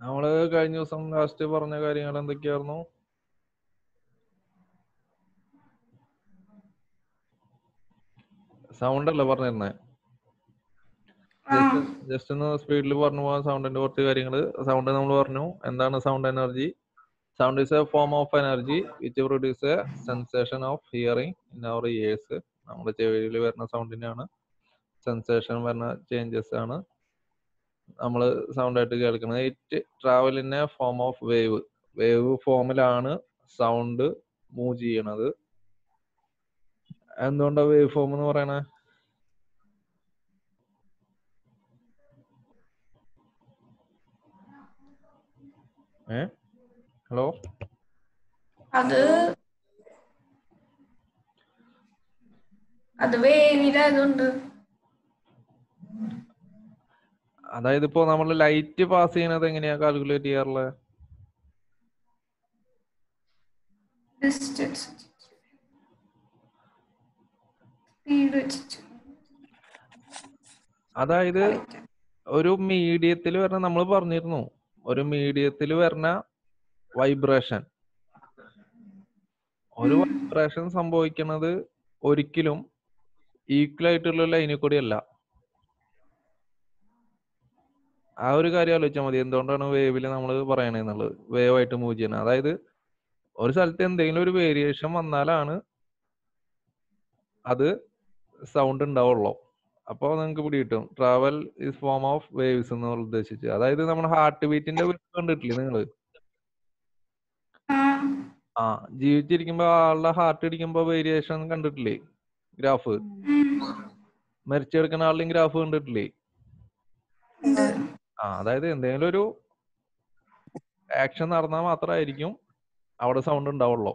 നമ്മള് കഴിഞ്ഞ ദിവസം ലാസ്റ്റ് പറഞ്ഞ കാര്യങ്ങൾ എന്തൊക്കെയായിരുന്നു സൗണ്ട് അല്ല പറഞ്ഞിരുന്നേ ആ ജസ്റ്റ് ഒന്ന് സ്പീഡിൽ പറഞ്ഞു പോകാൻ സൗണ്ടിന്റെ കുറച്ച് കാര്യങ്ങൾ സൗണ്ട് നമ്മൾ പറഞ്ഞു എന്താണ് sound energy sound is a form of energy which produce a sensation of hearing in our ears നമ്മുടെ ചെവിയിൽ വരുന്ന സൗണ്ടിനാണ് സെൻസേഷൻ വരുന്ന ചേഞ്ചസ് ആണ് നമ്മൾ സൗണ്ട് ആയിട്ട് കേൾക്കുന്നത് it travel in a form of wave wave ഫോമിലാണ് സൗണ്ട് മൂവ് ചെയ്യണത് എന്തുകൊണ്ടാ വേവ് ഫോം എന്ന് പറയണേ ഏ ഹലോ അത് അത് വേവിലായതുകൊണ്ട് അതായത് ഇപ്പോ നമ്മൾ ലൈറ്റ് പാസ് ചെയ്യണത് എങ്ങനെയാ കാൽക്കുലേറ്റ് ചെയ്യാറുള്ളത് ഡിസ്റ്റൻസ് സ്പീഡ് വെച്ചിട്ട് അതായത് ഒരു മീഡിയത്തിൽ വരുന്ന നമ്മൾ പറഞ്ഞിരുന്നു ഒരു മീഡിയത്തിൽ വരുന്ന വൈബ്രേഷൻ ഒരു ഉം. വൈബ്രേഷൻ സംഭവിക്കുന്നത് ഒരിക്കലും ഈക്വൽ ആയിട്ടുള്ള ലൈനിൽ കൂടി അല്ല ആ ഒരു കാര്യം ആലോചിച്ചാൽ മതി എന്തുകൊണ്ടാണ് വേവിൽ നമ്മൾ പറയണെന്നുള്ളത് വേവ് ആയിട്ട് മൂവ് ചെയ്യണത് അതായത് ഒരു സ്ഥലത്ത് എന്തെങ്കിലും ഒരു വേരിയേഷൻ വന്നാലാണ് അത് സൗണ്ട് ഉണ്ടാവുള്ളൂ അപ്പോൾ നിങ്ങൾക്ക് പിടി കിട്ടും travel is form of waves എന്ന് ഉദ്ദേശിച്ച് അതായത് നമ്മുടെ ഹാർട്ട് ബീറ്റിന്റെ കണ്ടിട്ടില്ലേ നിങ്ങൾ ആ ആ ജീവിച്ചിരിക്കുമ്പോ ആളുടെ ഹാർട്ട് ഇടിക്കുമ്പോ വേരിയേഷൻ കണ്ടിട്ടില്ലേ ഗ്രാഫ് ഉം. മരിച്ചെടുക്കുന്ന ആളുടെയും ഗ്രാഫ് കണ്ടിട്ടില്ലേ ഉണ്ട് ആ അതായത് എന്തെങ്കിലും ഒരു ആക്ഷൻ നടന്നാൽ മാത്രമായിരിക്കും അവിടെ സൗണ്ട് ഉണ്ടാവുള്ളൂ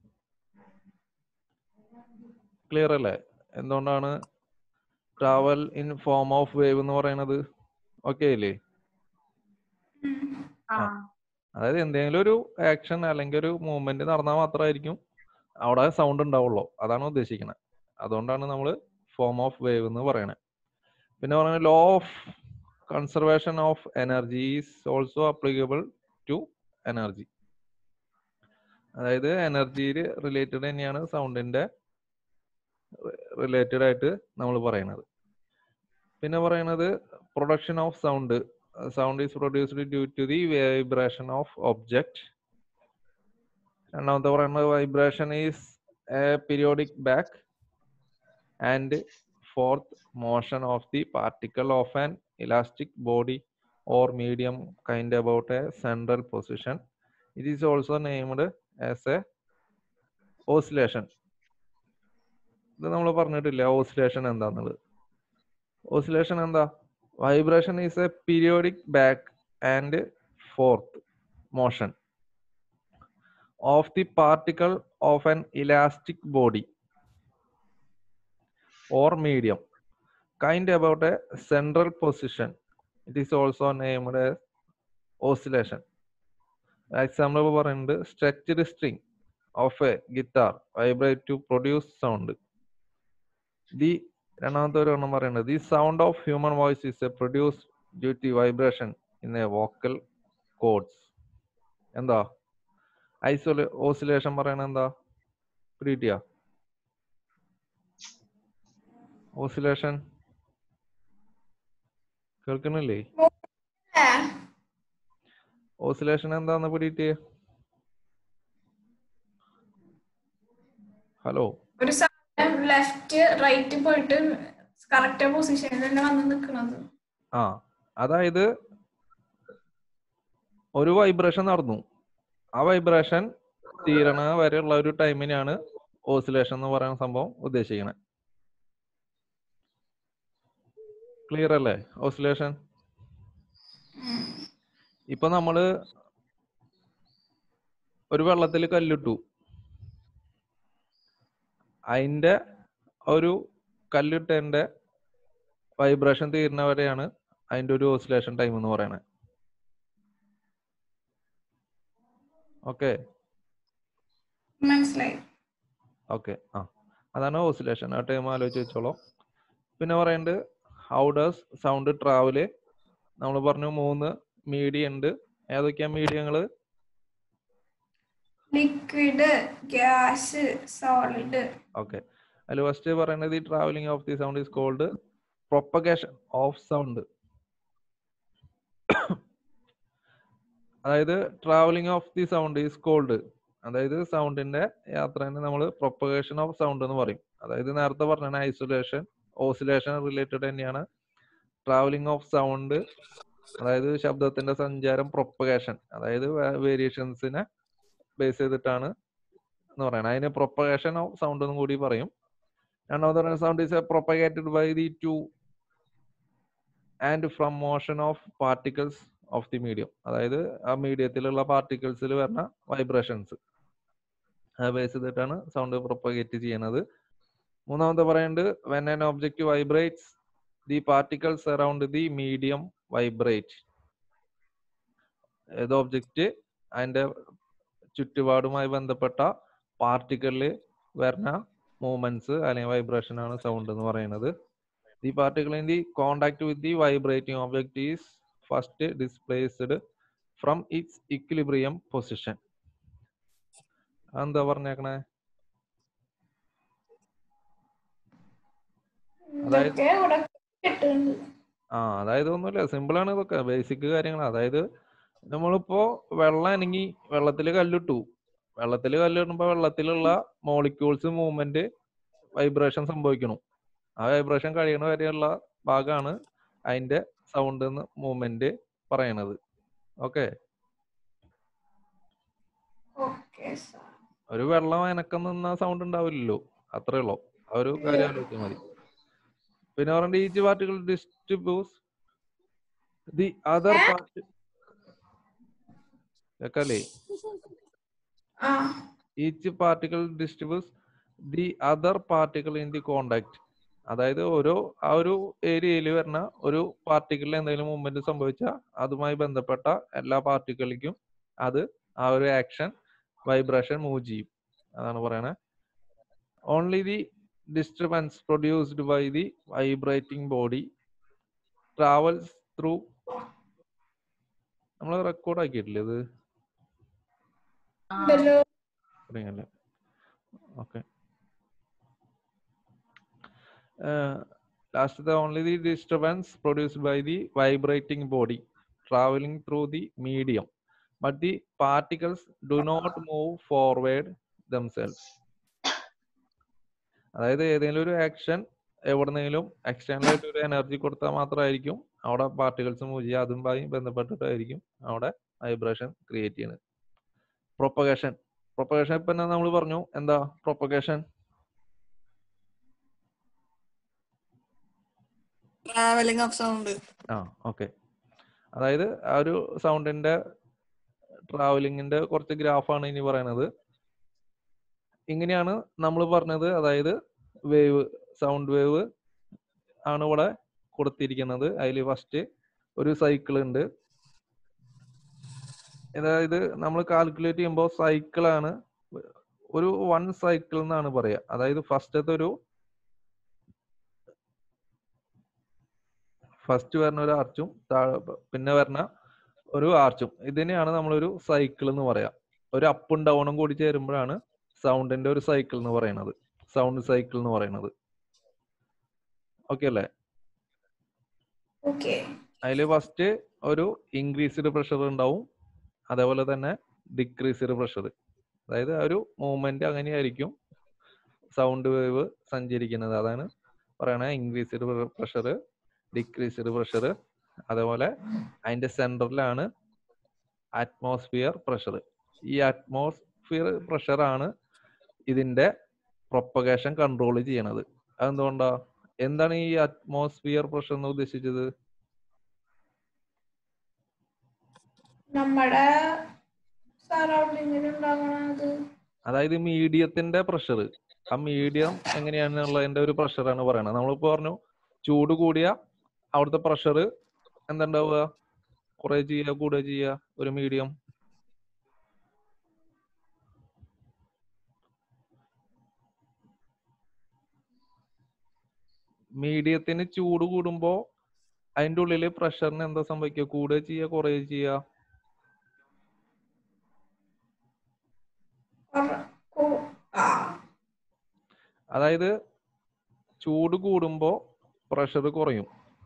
ക്ലിയർ അല്ലേ എന്തുകൊണ്ടാണ് travel in form of wave എന്ന് പറയുന്നത് ഓക്കെ അല്ലേ ഉം. ആ അതായത് എന്തെങ്കിലും ഒരു ആക്ഷൻ അല്ലെങ്കിൽ ഒരു മൂവ്മെന്റ് നടന്നാൽ മാത്രമായിരിക്കും അവിടെ സൗണ്ട് ഉണ്ടാവുള്ളൂ അതാണ് ഉദ്ദേശിക്കുന്നത് അതുകൊണ്ടാണ് നമ്മൾ ഫോം ഓഫ് വേവ് എന്ന് പറയണത് പിന്നെ പറയുന്നത് law of conservation of energy is also applicable to energy അതായത് എനർജിയിൽ റിലേറ്റഡ് തന്നെയാണ് സൗണ്ടിന്റെ റിലേറ്റഡ് ആയിട്ട് നമ്മൾ പറയുന്നത് പിന്നെ പറയുന്നത് production of sound sound is produced due to the vibration of object രണ്ടാമത്തെ പറയുന്നത് vibration is a periodic back and forth motion of the particle of an elastic body or medium kind about a central position it is also named as a oscillation ഇത് നമ്മൾ പറഞ്ഞിട്ടില്ല oscillation എന്താന്നുള്ളത് oscillation എന്താ vibration is a periodic back and forth motion of the particle of an elastic body or medium kind about a central position it is also named as oscillation example പറയുന്നത് stretched string of a guitar vibrate to produce sound the രണ്ടാമത്തെ ഒരു എണ്ണം പറയുന്നത് the sound of human voice is a produce due to vibration in a vocal cords എന്താ ഐസോലേ oscillation പറയണ എന്താ പ്രീറ്റിയ oscillation കേൾക്കണില്ലേ ഏ, ഓസിലേഷൻ എന്താന്ന് പിടിയിട്ട് ഹലോ ഒരു സാധനം ലെഫ്റ്റ് റൈറ്റ് പോയിട്ട് കറക്റ്റ് പൊസിഷനിൽ തന്നെ വന്ന് നിൽക്കണത് ആ അതായത് ഒരു വൈബ്രേഷൻ നടന്നു ആ വൈബ്രേഷൻ തീരണ വരെയുള്ള ഒരു ടൈമിനാണ് ഓസിലേഷൻ എന്ന് പറയുന്ന സംഭവം ഉദ്ദേശിക്കുന്നത് ക്ലിയർ അല്ലേ ഓസിലേഷൻ ഇപ്പൊ നമ്മള് ഒരു വെള്ളത്തിൽ കല്ലിട്ടു അതിന്റെ ഒരു കല്ലിട്ടതിന്റെ വൈബ്രേഷൻ തീരുന്ന വരെയാണ് അതിന്റെ ഒരു ഓസിലേഷൻ ടൈം എന്ന് പറയുന്നത് ഓക്കെ മനസ്സിലായി ഓക്കെ ആ അതാണ് ഓസിലേഷൻ ആ ടൈം ആലോചിച്ച് വെച്ചോളൂ പിന്നെ പറയുന്നത് ഹൗ ഡസ് സൗണ്ട് ട്രാവല് നമ്മൾ പറഞ്ഞു മൂന്ന് മീഡിയ ഉണ്ട് ഏതൊക്കെയാ മീഡിയങ്ങള് ലിക്വിഡ് ഗ്യാസ് സോളിഡ് ഓക്കെ അതിൽ ഫസ്റ്റ് പറയുന്നത് ഈ travelling of the sound is called propagation of sound അതായത് travelling of the sound is called അതായത് സൗണ്ടിന്റെ യാത്രേനെ നമ്മൾ പ്രൊപ്പഗേഷൻ ഓഫ് സൗണ്ട് എന്ന് പറയും അതായത് നേരത്തെ പറഞ്ഞ ഐസൊലേഷൻ ഓസിലേഷൻ റിലേറ്റഡ് തന്നെയാണ് ട്രാവലിംഗ് ഓഫ് സൗണ്ട് അതായത് ശബ്ദത്തിന്റെ സഞ്ചാരം പ്രൊപ്പഗേഷൻ അതായത് വേരിയേഷൻസിനെ ബേസ് ചെയ്തിട്ടാണ് എന്ന് പറയുന്നത് അതിന് പ്രൊപ്പഗേഷൻ ഓഫ് സൗണ്ട് എന്നും കൂടി പറയും രണ്ടാമത് പറയുന്ന sound is propagated by the to and fro motion of particles of the medium അതായത് ആ മീഡിയത്തിലുള്ള പാർട്ടിക്കിൾസിൽ വരുന്ന വൈബ്രേഷൻസ് അത് ബേസ് ചെയ്തിട്ടാണ് സൗണ്ട് പ്രൊപ്പഗേറ്റ് ചെയ്യുന്നത് മൂന്നാമത്തെ പറയുന്നത് when an object vibrates the particles around the medium vibrate ഏത് ഒബ്ജക്റ്റ് അതിന്റെ ചുറ്റുപാടുമായി ബന്ധപ്പെട്ട പാർട്ടിക്കിളിൽ വരുന്ന മൂവ്മെന്റ്സ് അല്ലെങ്കിൽ വൈബ്രേഷൻ ആണ് സൗണ്ട് എന്ന് പറയുന്നത് the particle in the contact with the vibrating object is first displaced from its equilibrium position എന്താ പറഞ്ഞേക്കണേ അതായത് ഇതൊക്കെ ഇവിടെ കിട്ടുന്നുണ്ട് ആ അതായത് ഒന്നുമില്ല സിമ്പിൾ ആണ് ഇതൊക്കെ ബേസിക് കാര്യങ്ങൾ അതായത് നമ്മളിപ്പോ വെള്ളം അനങ്ങി വെള്ളത്തിൽ കല്ലിട്ടു വെള്ളത്തിൽ കല്ലിടുമ്പോ വെള്ളത്തിലുള്ള മോളിക്യൂൾസ് മൂവ്മെന്റ് വൈബ്രേഷൻ സംഭവിക്കണം ആ വൈബ്രേഷൻ കഴിയണ വരെയുള്ള ഭാഗമാണ് അതിന്റെ സൗണ്ട് മൂവ്മെന്റ് പറയണത് ഓക്കെ ഓക്കെ സാർ ഒരു വെള്ളം അനക്കം നിന്ന സൗണ്ട് ഉണ്ടാവില്ലല്ലോ അത്രേ ഉള്ളൂ ആ ഒരു കാര്യം ആലോചിച്ചാൽ മതി പിന്നെ പറഞ്ഞ each particle disturbs the other പാർട്ടി കേക്കല്ലേ ആ each particle disturbs the other particle in the contact അതായത് ഓരോ ആ ഒരു ഏരിയയിൽ വരുന്ന ഒരു പാർട്ടിക്കിളിൽ എന്തെങ്കിലും മൂവ്മെന്റ് സംഭവിച്ചാൽ അതുമായി ബന്ധപ്പെട്ട എല്ലാ പാർട്ടിക്കിളിക്കും അത് ആ ഒരു ആക്ഷൻ വൈബ്രേഷൻ മൂവ് ചെയ്യും അതാണ് പറയണത് only the disturbance produced by the vibrating body travels through നമ്മൾ റെക്കോർഡ് ആക്കിയിട്ടില്ലേ ഇത് ഉണ്ടല്ലോ തുടങ്ങിയല്ലേ okay last only the disturbance produced by the vibrating body travelling through the medium but the particles do not move forward themselves അതായത് ഏതെങ്കിലും ഒരു action എവിടെന്നെങ്കിലും external ആയിട്ട് ഒരു എനർജി കൊടുത്താൽ മാത്രമായിരിക്കും അവിടെ പാർട്ടിക്കിൾസ് മൂവ് ചെയ്യുക അതുമായി ബന്ധപ്പെട്ടിട്ടായിരിക്കും അവിടെ വൈബ്രേഷൻ ക്രിയേറ്റ് ചെയ്യുന്നത് പ്രൊപ്പഗേഷൻ പ്രൊപ്പഗേഷൻ ഇപ്പൊ നമ്മൾ പറഞ്ഞു എന്താ പ്രൊപ്പഗേഷൻ ട്രാവലിംഗ് ഓഫ് സൗണ്ട് ആ ഓക്കെ അതായത് ആ ഒരു സൗണ്ടിന്റെ ട്രാവലിങ്ങിന്റെ കുറച്ച് ഗ്രാഫാണ് ഇനി പറയുന്നത് ഇങ്ങനെയാണ് നമ്മൾ പറഞ്ഞത് അതായത് വേവ് സൗണ്ട് വേവ് ആണ് ഇവിടെ കൊടുത്തിരിക്കുന്നത് അതിൽ ഫസ്റ്റ് ഒരു സൈക്കിൾ ഉണ്ട് അതായത് നമ്മൾ കാൽക്കുലേറ്റ് ചെയ്യുമ്പോൾ സൈക്കിളാണ് ഒരു വൺ സൈക്കിൾ എന്നാണ് പറയുക അതായത് ഫസ്റ്റത്തെ ഒരു ഫസ്റ്റ് വരുന്ന ഒരു ആർച്ചും താഴെ പിന്നെ വരുന്ന ഒരു ആർച്ചും ഇതിനെയാണ് നമ്മളൊരു സൈക്കിൾ എന്ന് പറയാ ഒരു അപ്പും ഡൗണും കൂടി ചേരുമ്പോഴാണ് സൗണ്ടിന്റെ ഒരു സൈക്കിൾ എന്ന് പറയുന്നത് സൗണ്ട് സൈക്കിൾ എന്ന് പറയുന്നത് ഓക്കെ അല്ലേ ഓക്കെ അതിൽ ഫസ്റ്റ് ഒരു ഇൻക്രീസ്ഡ് പ്രഷർ ഉണ്ടാവും അതേപോലെ തന്നെ ഡിക്രീസ്ഡ് പ്രഷർ അതായത് ആ ഒരു മൂവ്മെന്റ് അങ്ങനെയായിരിക്കും സൗണ്ട് വേവ് സഞ്ചരിക്കുന്നത് അതാണ് പറയണ ഇൻക്രീസ്ഡ് പ്രഷർ ഡിക്രീസ്ഡ് പ്രഷർ അതേപോലെ അതിന്റെ സെന്ററിലാണ് അറ്റ്മോസ്ഫിയർ പ്രഷർ ഈ അറ്റ്മോസ്ഫിയർ പ്രഷർ ആണ് ഇതിന്റെ പ്രൊപ്പഗേഷൻ കൺട്രോൾ ചെയ്യണത് അതെന്തുകൊണ്ടാ എന്താണ് ഈ അറ്റ്മോസ്ഫിയർ പ്രഷർ എന്ന് ഉദ്ദേശിച്ചത് നമ്മുടെ സറൗണ്ടിങ്ങിൽ ഉണ്ടാകണത് അതായത് മീഡിയത്തിന്റെ പ്രഷർ ആ മീഡിയം എങ്ങനെയാണെന്നുള്ളതിന്റെ ഒരു പ്രഷറാണ് പറയണത് നമ്മളിപ്പോ പറഞ്ഞു ചൂട് കൂടിയ അവിടുത്തെ പ്രഷർ എന്തുണ്ടാവുക കുറെ ചെയ്യുക കൂടുക ചെയ്യുക ഒരു മീഡിയം മീഡിയത്തിന് ചൂട് കൂടുമ്പോ അതിന്റെ ഉള്ളില് പ്രഷറിന് എന്താ സംഭവിക്കുക കൂടുക ചെയ്യുക കുറയുക ചെയ്യുക അതായത് ചൂട് കൂടുമ്പോൾ പ്രഷർ കുറയും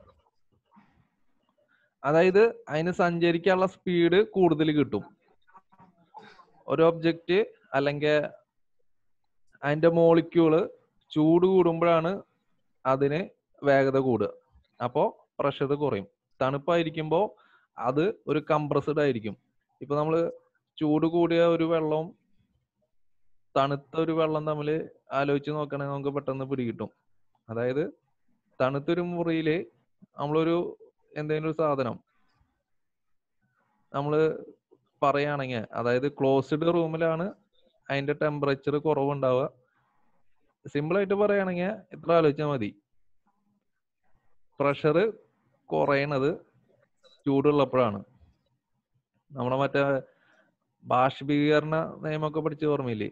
അതായത് അതിന് സഞ്ചരിക്കാനുള്ള സ്പീഡ് കൂടുതൽ കിട്ടും ഒരു ഒബ്ജക്റ്റ് അല്ലെങ്കിൽ അതിന്റെ മോളിക്യൂള് ചൂട് കൂടുമ്പോഴാണ് അതിന് വേഗത കൂടുക അപ്പോൾ പ്രഷർ കുറയും തണുപ്പായിരിക്കുമ്പോൾ അത് ഒരു കംപ്രസ്ഡ് ആയിരിക്കും ഇപ്പൊ നമ്മൾ ചൂട് കൂടിയ ഒരു വെള്ളവും തണുത്ത ഒരു വെള്ളം തമ്മിൽ ആലോചിച്ച് നോക്കുകയാണെങ്കിൽ നമുക്ക് പെട്ടെന്ന് പിടികിട്ടും അതായത് തണുത്തൊരു മുറിയില് നമ്മളൊരു എന്തെങ്കിലും ഒരു സാധനം നമ്മൾ പറയുകയാണെങ്കിൽ അതായത് ക്ലോസ്ഡ് റൂമിലാണ് അതിന്റെ ടെമ്പറേച്ചർ കുറവുണ്ടാവുക സിമ്പിൾ ആയിട്ട് പറയുകയാണെങ്കിൽ ഇത്ര ആലോചിച്ചാൽ മതി പ്രഷർ കുറയണത് ചൂടുള്ളപ്പോഴാണ് നമ്മുടെ മറ്റേ ബാഷ്പീകരണ നിയമമൊക്കെ പഠിച്ച ഓർമ്മയില്ലേ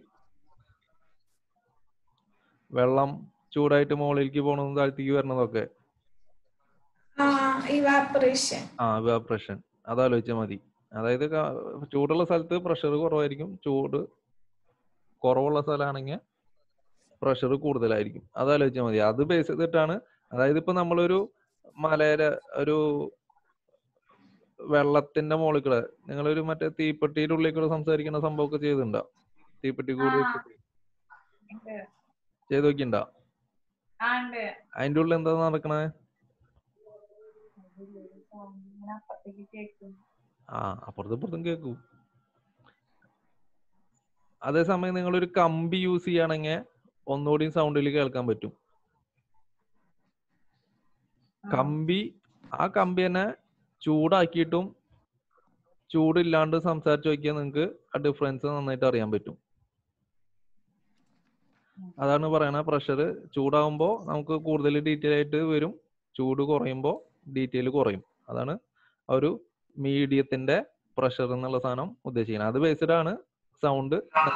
വെള്ളം ചൂടായിട്ട് മുകളിലേക്ക് പോണതും താഴ്ത്തേക്ക് വരണതൊക്കെ ആ ഇവാപ്പറേഷൻ ആ ഇവാപ്രഷൻ അതാലോചിച്ചാൽ മതി അതായത് ക- ചൂടുള്ള സ്ഥലത്ത് പ്രഷർ കുറവായിരിക്കും ചൂട് കുറവുള്ള സ്ഥലമാണെങ്കിൽ പ്രഷർ കൂടുതലായിരിക്കും അതാലോചിച്ചാൽ മതി അത് ബേസ് ചെയ്തിട്ടാണ് അതായത് ഇപ്പൊ നമ്മളൊരു മലയുടെ ഒരു വെള്ളത്തിന്റെ മുകളിൽ കൂടെ നിങ്ങളൊരു മറ്റേ തീപ്പെട്ടിയുടെ ഉള്ളിൽ കൂടെ സംസാരിക്കുന്ന സംഭവമൊക്കെ ചെയ്തിട്ടുണ്ടോ തീപ്പെട്ടി കൂടി വെച്ചിട്ട് ചെയ്ത് നോക്കിണ്ടോ അതിന്റെ ഉള്ളിൽ എന്താ നടക്കണേ ആ അപ്പുറത്തും ഇപ്പുറത്തും കേൾക്കും അതേസമയം നിങ്ങൾ ഒരു കമ്പി യൂസ് ചെയ്യുകയാണെങ്കിൽ ഒന്നുകൂടി സൗണ്ടിൽ കേൾക്കാൻ പറ്റും കമ്പി ആ കമ്പി തന്നെ ചൂടാക്കിയിട്ടും ചൂടില്ലാണ്ട് സംസാരിച്ച് നോക്കിയാൽ നിങ്ങൾക്ക് ആ ഡിഫറൻസ് നന്നായിട്ട് അറിയാൻ പറ്റും അതാണ് പറയണ പ്രഷർ ചൂടാകുമ്പോൾ നമുക്ക് കൂടുതൽ ഡീറ്റെയിൽ ആയിട്ട് വരും ചൂട് കുറയുമ്പോൾ ഡീറ്റെയിൽ കുറയും അതാണ് ആ ഒരു മീഡിയത്തിന്റെ പ്രഷർ എന്നുള്ള സാധനം ഉദ്ദേശിക്കുന്നത് അത് ബേസ്ഡ് ആണ് സൗണ്ട്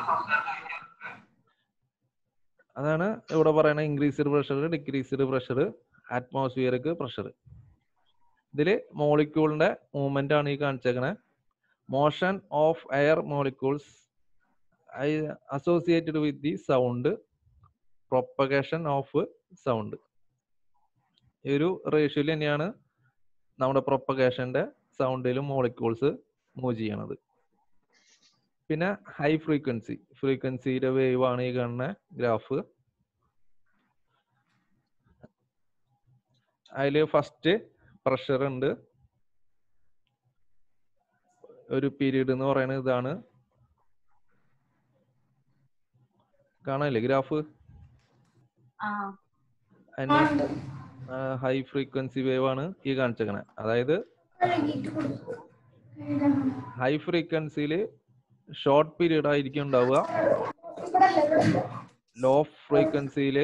അതാണ് ഇവിടെ പറയുന്ന increased pressure decreased pressure atmospheric pressure ഇതില് മോളിക്യൂളിന്റെ മൂവ്മെന്റ് ആണ് ഈ കാണിച്ചേക്കണേ motion of air molecules associated with the sound propagation of sound ഈ ഒരു റേഷ്യോയിൽ തന്നെയാണ് നമ്മുടെ പ്രൊപ്പഗേഷന്റെ സൗണ്ടിലും മോളിക്യൂൾസ് മൂവ് ചെയ്യണത് പിന്നെ ഹൈ ഫ്രീക്വൻസി ഫ്രീക്വൻസിയുടെ വേവ് ആണ് ഈ കാണുന്ന ഗ്രാഫ് അതിൽ ഫസ്റ്റ് പ്രഷർ ഉണ്ട് ഒരു പീരീഡ് എന്ന് പറയുന്നത് ഇതാണ് കാണാനില്ലേ ഗ്രാഫ് അതിന്റെ ഉണ്ട് ഹൈ ഫ്രീക്വൻസി വേവ് ആണ് ഈ കാണിച്ചേക്കണേ അതായത് കഴുകിയിട്ട് കൊടുക്കും കഴുകണം. ഹൈ ഫ്രീക്വൻസിയിൽ ഷോർട്ട് പീരീഡ് ആയിരിക്കും ഉണ്ടാവുക ഇവിടെ അല്ല ഇവിടെ അല്ല. ലോ ഫ്രീക്വൻസിയിൽ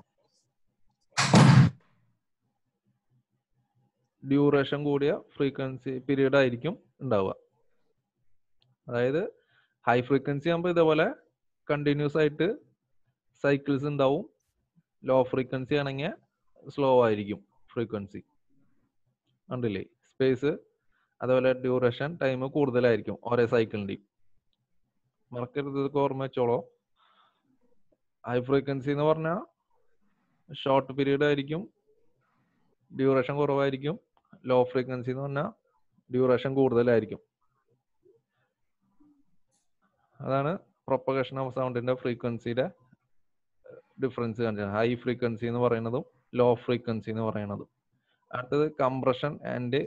ഡ്യൂറേഷൻ കൂടിയ ഫ്രീക്വൻസി പീരീഡ് ആയിരിക്കും ഉണ്ടാവുക അതായത് ഹൈ ഫ്രീക്വൻസി ആകുമ്പോൾ ഇതേപോലെ കണ്ടിന്യൂസ് ആയിട്ട് സൈക്കിൾസ് ഉണ്ടാവും ലോ ഫ്രീക്വൻസി ആണെങ്കിൽ സ്ലോ ആയിരിക്കും ഫ്രീക്വൻസി കണ്ടില്ലേ സ്പേസ് അതുപോലെ ഡ്യൂറേഷൻ ടൈം കൂടുതലായിരിക്കും ഓരോ സൈക്കിളിൻ്റെയും മറക്കരുത് ഇതൊക്കെ ഓർമ്മ വെച്ചോളോ ഹൈ ഫ്രീക്വൻസി എന്ന് പറഞ്ഞാൽ ഷോർട്ട് പീരീഡ് ആയിരിക്കും ഡ്യൂറേഷൻ കുറവായിരിക്കും ലോ ഫ്രീക്വൻസി എന്ന് പറഞ്ഞാൽ ഡ്യൂറേഷൻ കൂടുതലായിരിക്കും അതാണ് പ്രൊപ്പഗേഷൻ ഓഫ് സൗണ്ടിന്റെ ഫ്രീക്വൻസിയുടെ ഡിഫറൻസ് കാണിച്ചത് ഹൈ ഫ്രീക്വൻസി എന്ന് പറയുന്നതും ലോ ഫ്രീക്വൻസി എന്ന് പറയുന്നതും അടുത്തത് കംപ്രഷൻ ആൻഡ്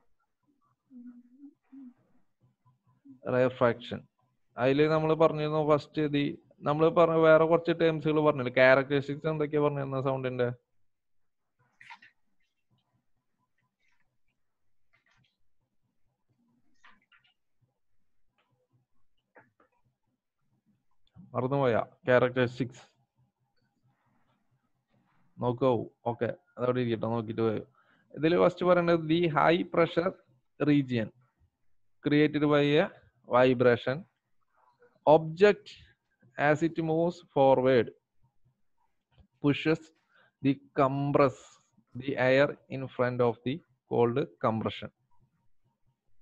റെഫ്രാക്ഷൻ അതിൽ നമ്മൾ പറഞ്ഞിരുന്നു ഫസ്റ്റ് ദി നമ്മൾ പറഞ്ഞ വേറെ കുറച്ച് ടേംസുകൾ പറഞ്ഞില്ലേ ക്യാരക്ടറിസ്റ്റിക്സ് എന്തൊക്കെയാ പറഞ്ഞിരുന്ന സൗണ്ടിന്റെ മറന്നുപോയ ക്യാരക്ടറിസ്റ്റിക്സ് നോക്കൂ ഓക്കെ അതവിടെ ഇരിക്കട്ടെ നോക്കിട്ട് പോയോ ഇതിൽ ഫസ്റ്റ് പറയുന്നത് the high pressure region created by a vibration object as it moves forward pushes the compress the air in front of the called compression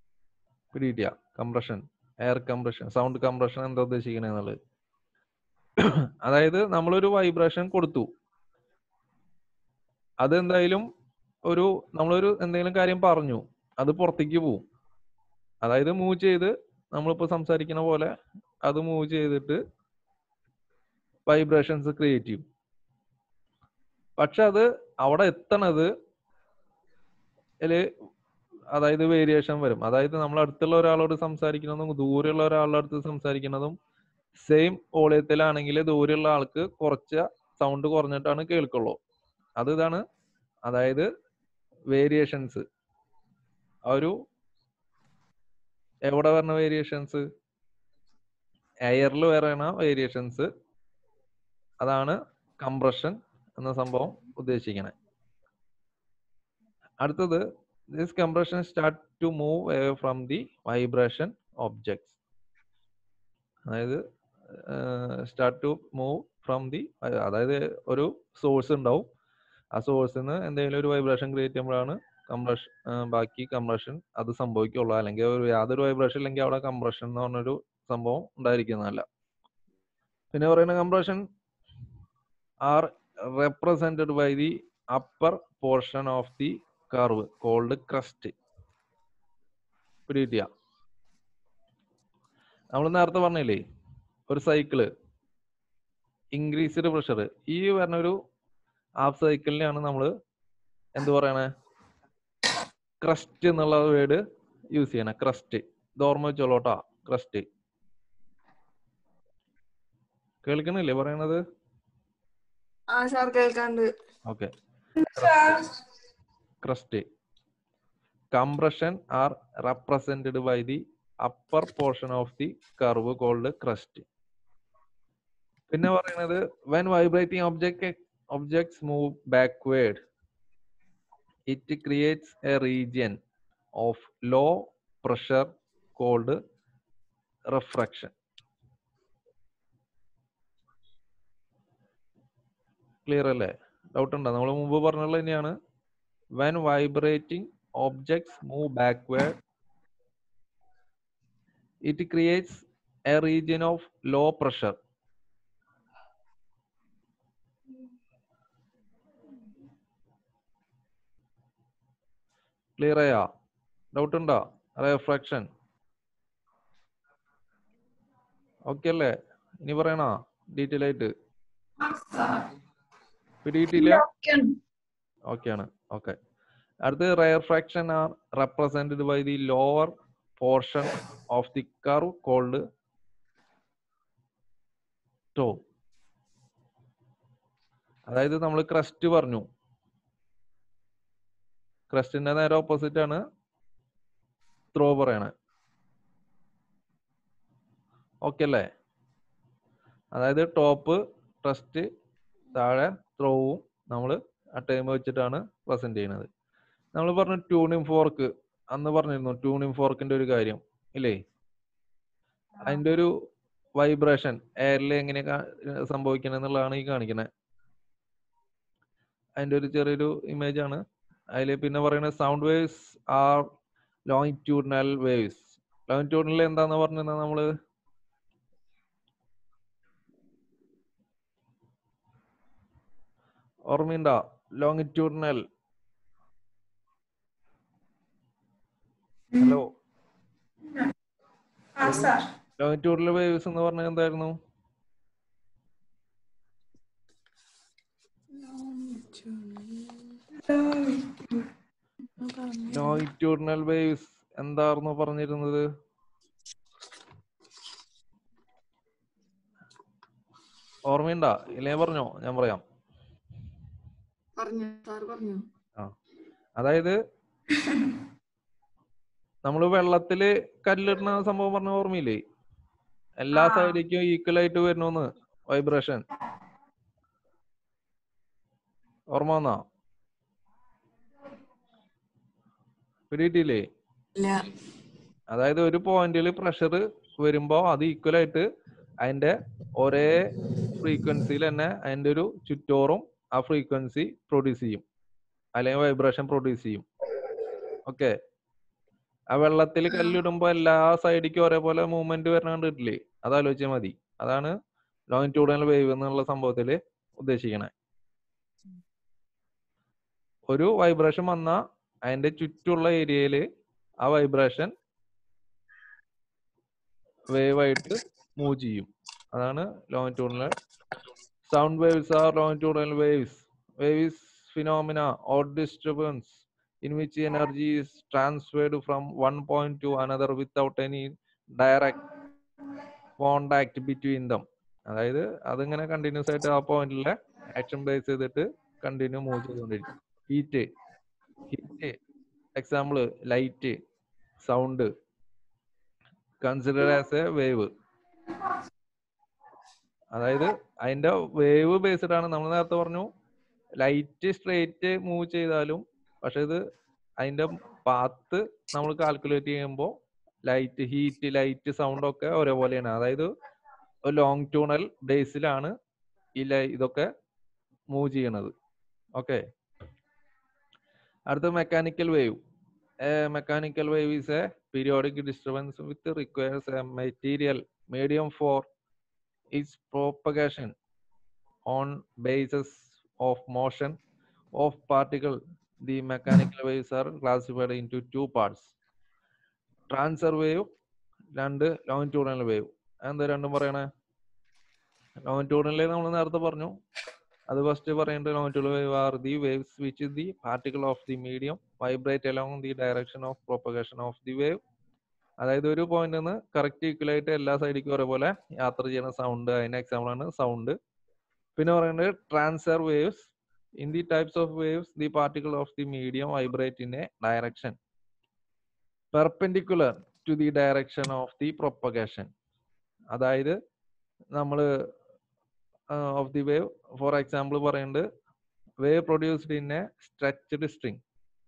പിടികിട്ടിയ compression air compression sound compression എന്താ ഉദ്ദേശിക്കണേ എന്നുള്ളത് അതായത് നമ്മളൊരു വൈബ്രേഷൻ കൊടുത്തു അതെന്തായാലും ഒരു നമ്മളൊരു എന്തെങ്കിലും കാര്യം പറഞ്ഞു അത് പുറത്തേക്ക് പോവും അതായത് മൂവ് ചെയ്ത് നമ്മളിപ്പോ സംസാരിക്കുന്ന പോലെ അത് മൂവ് ചെയ്തിട്ട് വൈബ്രേഷൻസ് ക്രിയേറ്റ് ചെയ്യും പക്ഷെ അത് അവിടെ എത്തണത് അതില് അതായത് വേരിയേഷൻ വരും അതായത് നമ്മൾ അടുത്തുള്ള ഒരാളോട് സംസാരിക്കുന്നതും ദൂരെയുള്ള ഒരാളുടെ അടുത്ത് സംസാരിക്കുന്നതും സെയിം വോളിയത്തിലാണെങ്കിൽ ദൂരെയുള്ള ആൾക്ക് കുറച്ച് സൗണ്ട് കുറഞ്ഞിട്ടാണ് കേൾക്കുള്ളൂ അത് ഇതാണ് അതായത് വേരിയേഷൻസ് ആ ഒരു എവിടെ വരുന്ന വേരിയേഷൻസ് എയറിൽ വരണ വേരിയേഷൻസ് അതാണ് കംപ്രഷൻ എന്ന സംഭവം ഉദ്ദേശിക്കണേ അടുത്തത് this compression start to move from the vibration objects അതായത് start to move from the അതായത് ഒരു സോഴ്സ് ഉണ്ടാവും ആ സോഴ്സിൽ നിന്ന് എന്തെങ്കിലും ഒരു വൈബ്രേഷൻ ക്രിയേറ്റ് ചെയ്യുമ്പോഴാണ് കംപ്രഷൻ ബാക്കി കംപ്രഷൻ അത് സംഭവിക്കുള്ളൂ അല്ലെങ്കിൽ ഒരു യാതൊരു വൈബ്രേഷൻ ഇല്ലെങ്കിൽ അവിടെ കംപ്രഷൻ എന്ന് പറഞ്ഞൊരു സംഭവം ഉണ്ടായിരിക്കുന്നതല്ല പിന്നെ പറയുന്ന compression are represented by the upper portion of the curve called crest പിടികിട്ടിയ നമ്മൾ നേരത്തെ പറഞ്ഞില്ലേ ഒരു സൈക്കിള് ഇൻക്രീസ്ഡ് പ്രഷർ ഈ പറഞ്ഞ ഒരു ഹാഫ് സൈക്കിളിനെയാണ് നമ്മൾ എന്ത് പറയണേ ക്രസ്റ്റ് എന്നുള്ള വേർഡ് യൂസ് ചെയ്യണേ ക്രസ്റ്റ് ഇത് ഓർമ്മ വെച്ചോളൂട്ടാ ക്രസ്റ്റ് കേൾക്കണില്ലേ പറയണത് ആ സാർ കേൾക്കാണ്ട് okay sir crust. Compression are represented by the upper portion of the curve called crust. പിന്നെ പറയുന്നത് when vibrating object objects move backward it creates a region of low pressure called refraction clear അല്ലേ doubt ഉണ്ടോ നമ്മൾ മുമ്പ് പറഞ്ഞുള്ളത് തന്നെയാണ് when vibrating objects move backward it creates a region of low pressure clear ആയാ doubt ഉണ്ടോ refraction okay അല്ലേ ഇനി പറയണോ ഡീറ്റെയിൽ ആയിട്ട് പിടിയിട്ടില്ല ഓക്കെ ആണ് ഓക്കെ അടുത്ത് rarefaction are represented by the lower portion of the curve called trough അതായത് നമ്മൾ ക്രസ്റ്റ് പറഞ്ഞു ക്രസ്റ്റിന്റെ നേരെ ഓപ്പോസിറ്റ് ആണ് ത്രോ പറയണേ ഓക്കെ അല്ലേ അതായത് ടോപ്പ് ട്രസ്റ്റ് താഴെ ത്രോവും നമ്മൾ ആ ടൈം വെച്ചിട്ടാണ് പ്രസന്റ് ചെയ്യുന്നത് നമ്മൾ പറഞ്ഞു ട്യൂണിംഗ് ഫോർക്ക് അന്ന് പറഞ്ഞിരുന്നു ട്യൂണിംഗ് ഫോർക്കിന്റെ ഒരു കാര്യം ഇല്ലേ അതിന്റെ ഒരു വൈബ്രേഷൻ എയറിൽ എങ്ങനെ സംഭവിക്കണം എന്നുള്ളതാണ് ഈ കാണിക്കുന്നത് അതിന്റെ ഒരു ചെറിയൊരു ഇമേജ് ആണ് അതിൽ പിന്നെ പറയുന്നത് sound waves are longitudinal waves longitudinal എന്താന്ന് പറഞ്ഞാൽ നമ്മള് ഓർമ്മയുണ്ടോ ലോങ്ങിറ്റ്യൂഡിനൽ ഹലോ ആ സാർ ലോങ്ങിറ്റ്യൂഡിനൽ വേവ്സ് എന്ന് പറഞ്ഞാൽ എന്തായിരുന്നു ലോങ്ങിറ്റ്യൂഡിനൽ വേവ്സ് എന്തായിരുന്നു പറഞ്ഞിരുന്നത് ഓർമ്മയുണ്ടാ ഇല്ലേ പറഞ്ഞോ ഞാൻ പറയാം പറഞ്ഞു സാർ പറഞ്ഞു അതായത് നമ്മള് വെള്ളത്തില് കല്ലിടുന്ന സംഭവം പറഞ്ഞ ഓർമ്മയില്ലേ എല്ലാ ആ. സൈഡിലേക്കും ഈക്വൽ ആയിട്ട് വരണമെന്ന് വൈബ്രേഷൻ ഓർമ്മ വന്നാ പിടിയിട്ടില്ലേ ഇല്ല അതായത് ഒരു പോയിന്റിൽ പ്രഷർ വരുമ്പോ അത് ഈക്വൽ ആയിട്ട് അതിന്റെ ഒരേ ഫ്രീക്വൻസിയിൽ തന്നെ അതിന്റെ ഒരു ചുറ്റോറും ആ ഫ്രീക്വൻസി പ്രൊഡ്യൂസ് ചെയ്യും അല്ലെങ്കിൽ വൈബ്രേഷൻ പ്രൊഡ്യൂസ് ചെയ്യും ഓക്കെ ആ വെള്ളത്തിൽ കല്ലിടുമ്പോ എല്ലാ സൈഡിക്കും ഒരേപോലെ മൂവ്മെന്റ് വരണ കണ്ടിട്ടില്ലേ അത് ആലോചിച്ചാൽ മതി അതാണ് ലോങ്ങിറ്റ്യൂഡൽ വേവ് എന്നുള്ള സംഭവത്തിൽ ഉദ്ദേശിക്കണേ ഒരു വൈബ്രേഷൻ വന്ന അതിന്റെ ചുറ്റുള്ള ഏരിയയിൽ ആ വൈബ്രേഷൻ വേവ് ആയിട്ട് മൂവ് ചെയ്യും അതാണ് longitudinal sound waves are longitudinal waves waves phenomena or disturbance in which energy is transferred from one point to another without any direct contact between them അതായത് അതിങ്ങനെ കണ്ടിന്യൂസ് ആയിട്ട് ആ പോയിന്റിലെ ആക്ഷൻ ബേസ് ചെയ്തിട്ട് continue move ചെയ്തുകൊണ്ടിരിക്കും heat heat example light sound consider as a wave അതായത് അതിന്റെ wave based ആണ് നമ്മൾ നേരത്തെ പറഞ്ഞു ലൈറ്റ് സ്ട്രേറ്റ് മൂവ് ചെയ്താലും പക്ഷെ ഇത് അതിന്റെ പാത്ത് നമ്മൾ കാൽക്കുലേറ്റ് ചെയ്യുമ്പോൾ ലൈറ്റ് ഹീറ്റ് ലൈറ്റ് സൗണ്ട് ഒക്കെ ഒരേപോലെയാണ് അതായത് ഒരു ലോങ് ട്യൂണൽ ബേസിലാണ് ഈ ലൈ ഇതൊക്കെ മൂവ് ചെയ്യണത് ഓക്കെ അടുത്ത mechanical wave mechanical wave is a periodic disturbance with requires a material medium for its propagation on basis of motion of particle the mechanical waves are classified into two parts transfer wave രണ്ട് longitudinal wave എന്താ രണ്ടും പറയണേ longitudinal നമ്മൾ നേരത്തെ പറഞ്ഞു അത് first പറയേണ്ടത് longitudinal wave are the waves which is the particle of the medium vibrate along the direction of propagation of the wave അതായത് ഒരു പോയിന്റ് നിന്ന് കറക്റ്റ് ഈക്വൽ ആയിട്ട് എല്ലാ സൈഡിക്കും ഒരേപോലെ യാത്ര ചെയ്യുന്ന സൗണ്ട് അതിന്റെ എക്സാമ്പിൾ ആണ് സൗണ്ട് പിന്നെ പറയുന്നത് transfer waves in the types of waves the particle of the medium vibrate in a direction perpendicular to the direction of the propagation അതായത് നമ്മൾ of the wave for example പറയുന്നത് wave produced in a stretched string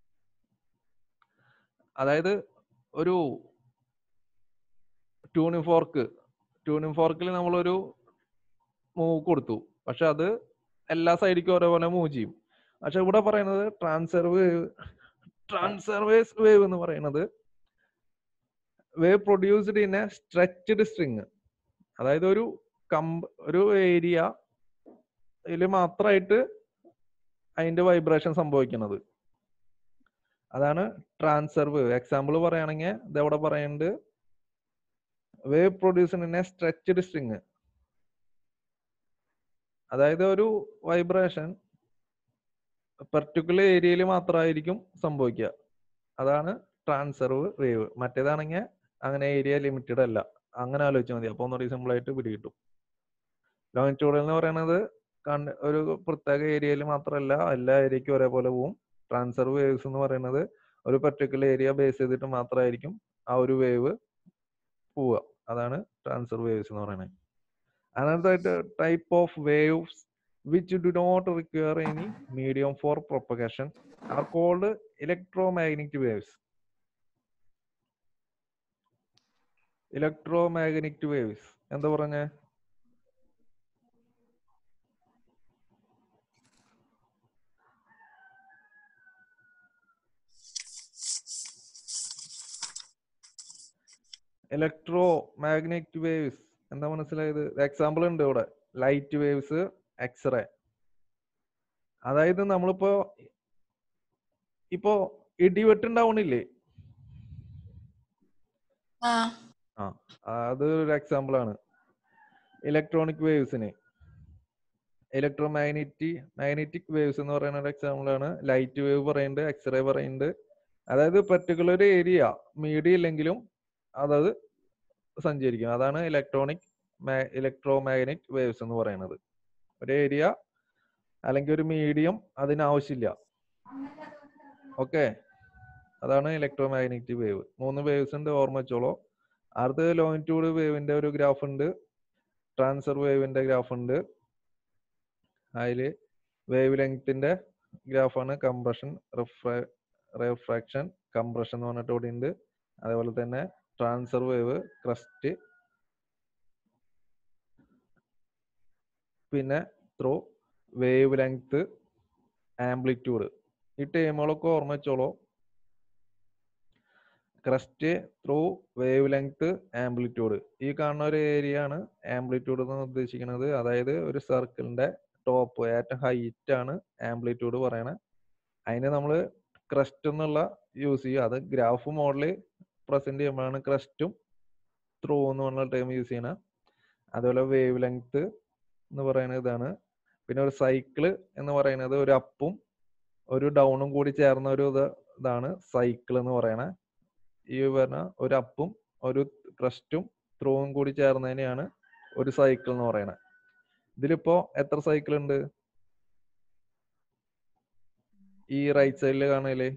അതായത് ഒരു tuning fork tuning ഫോർക്കിൽ നമ്മളൊരു move കൊടുത്തു പക്ഷെ അത് എല്ലാ സൈഡിക്കും ഒരേപോലെ മൂവ് ചെയ്യും പക്ഷെ ഇവിടെ പറയുന്നത് ട്രാൻസ്ഫർ വേവ് ട്രാൻസ്ഫർവേസ് വേവ് എന്ന് പറയുന്നത് wave produced in a stretched string അതായത് ഒരു കമ്പ് ഒരു ഏരിയ ഇതിൽ മാത്രമായിട്ട് അതിന്റെ വൈബ്രേഷൻ സംഭവിക്കുന്നത് അതാണ് ട്രാൻസ്ഫർ വേവ് എക്സാമ്പിൾ പറയുകയാണെങ്കിൽ ഇതെവിടെ പറയുന്നുണ്ട് wave produced in a stretched string അതായത് ഒരു വൈബ്രേഷൻ പെർട്ടിക്കുലർ ഏരിയയിൽ മാത്രമായിരിക്കും സംഭവിക്കുക അതാണ് ട്രാൻസ്ഫർവ് വേവ് മറ്റേതാണെങ്കിൽ അങ്ങനെ ഏരിയ ലിമിറ്റഡ് അല്ല അങ്ങനെ ആലോചിച്ചാൽ മതി അപ്പോൾ ഒന്നുകൂടി സിമ്പിൾ ആയിട്ട് പിടികിട്ടും ലോങ്ങിറ്റ്യൂഡൽ എന്ന് പറയുന്നത് കണ്ട് ഒരു പ്രത്യേക ഏരിയയിൽ മാത്രമല്ല എല്ലാ ഏരിയക്കും ഒരേപോലെ പോവും ട്രാൻസ്ഫർ വേവ്സ് എന്ന് പറയുന്നത് ഒരു പെർട്ടിക്കുലർ ഏരിയ ബേസ് ചെയ്തിട്ട് മാത്രമായിരിക്കും ആ ഒരു വേവ് പോവുക അതാണ് ട്രാൻസ്ഫർ വേവ്സ് എന്ന് പറയുന്നത് another type of waves which do not require any medium for propagation are called electromagnetic waves electromagnetic waves എന്താ പറഞ്ഞേ ഇലക്ട്രോ മാഗ്നറ്റിക് വേവ്സ് എന്താ മനസ്സിലായത് എക്സാമ്പിൾ ഉണ്ട് ഇവിടെ ലൈറ്റ് വേവ്സ് എക്സ്റേ അതായത് നമ്മളിപ്പോ ഇപ്പോ ഇടിവെട്ടുണ്ടാവണില്ലേ ആ ആ അത് ഒരു എക്സാമ്പിൾ ആണ് ഇലക്ട്രോണിക് വേവ്സിന് ഇലക്ട്രോ മാഗ്നറ്റിക് മാഗ്നറ്റിക് വേവ്സ് എന്ന് പറയുന്ന ഒരു എക്സാമ്പിൾ ആണ് ലൈറ്റ് വേവ് പറയുന്നുണ്ട് എക്സ്റേ പറയുന്നുണ്ട് അതായത് പെർട്ടിക്കുലർ ഏരിയ മീഡിയ ഇല്ലെങ്കിലും അതത് സഞ്ചരിക്കും അതാണ് ഇലക്ട്രോണിക് ഇലക്ട്രോ മാഗ്നറ്റിക് വേവ്സ് എന്ന് പറയുന്നത് ഒരു ഏരിയ അല്ലെങ്കിൽ ഒരു മീഡിയം അതിനാവശ്യമില്ല ഓക്കെ അതാണ് ഇലക്ട്രോ മാഗ്നറ്റിക് വേവ് മൂന്ന് വേവ്സ് ഉണ്ട് ഓർമ്മ വെച്ചോളൂ അടുത്ത് ലോങ്ങിറ്റ്യൂഡ് വേവിന്റെ ഒരു ഗ്രാഫ് ഉണ്ട് ട്രാൻസ്ഫർ വേവിന്റെ ഗ്രാഫ് ഉണ്ട് അതിൽ വേവ് ലെങ്ത്തിന്റെ ഗ്രാഫാണ് കംപ്രഷൻ റിഫ്രാക്ഷൻ കംപ്രഷൻ എന്ന് പറഞ്ഞിട്ട് ഇവിടെ ഉണ്ട് അതേപോലെ തന്നെ ട്രാൻസ്ഫർ വേവ് ക്രസ്റ്റ് പിന്നെ ത്രൂ വേവ് ലെങ്ത് ആംപ്ലിറ്റ്യൂഡ് ഈ ടേമുകളൊക്കെ ഓർമ്മ വെച്ചോളൂ crest trough wave length amplitude ഈ കാണുന്ന ഒരു ഏരിയ ആണ് ആംപ്ലിറ്റ്യൂഡ് എന്ന് ഉദ്ദേശിക്കുന്നത് അതായത് ഒരു സർക്കിളിന്റെ ടോപ്പ് ഏറ്റവും ഹൈറ്റ് ആണ് ആംപ്ലിറ്റ്യൂഡ് പറയണത് അതിന് നമ്മൾ ക്രസ്റ്റ് എന്നുള്ള യൂസ് ചെയ്യും അത് ഗ്രാഫ് മോഡല് പ്രസന്റ് ചെയ്യുമ്പോഴാണ് ക്രസ്റ്റും ത്രൂ എന്ന് പറഞ്ഞ ടേം യൂസ് ചെയ്യണത് അതുപോലെ വേവ് ലെങ്ത് എന്ന് പറയുന്നത് ഇതാണ് പിന്നെ ഒരു സൈക്കിള് എന്ന് പറയുന്നത് ഒരു അപ്പും ഒരു ഡൗണും കൂടി ചേർന്ന ഒരു ഇത് ഇതാണ് സൈക്കിൾ എന്ന് പറയണത് ഈ പറഞ്ഞ ഒരു അപ്പും ഒരു ക്രസ്റ്റും ത്രൂവും കൂടി ചേർന്നതിനെയാണ് ഒരു സൈക്കിൾ എന്ന് പറയണത് ഇതിലിപ്പോ എത്ര സൈക്കിൾ ഉണ്ട് ഈ റൈറ്റ് സൈഡിൽ കാണല്ലേ